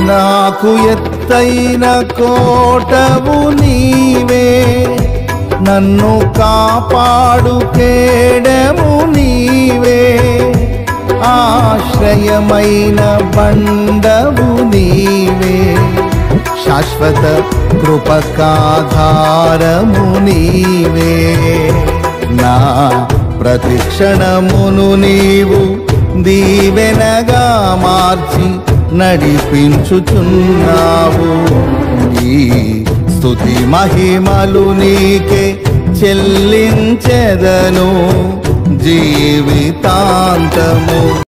నాకు ఎత్తైన కోటవు నీవే నన్ను కాపాడు కేడము నీవే ఆశ్రయమైన బండవు నీవే శాశ్వత కృపకాధారము నీవే నా ప్రతిక్షణమును నీవు దీవెనగా మార్చి నడిపించుచున్నావు ఈ స్తుతి మహిమలు నీకే చెల్లించెదను జీవితాంతము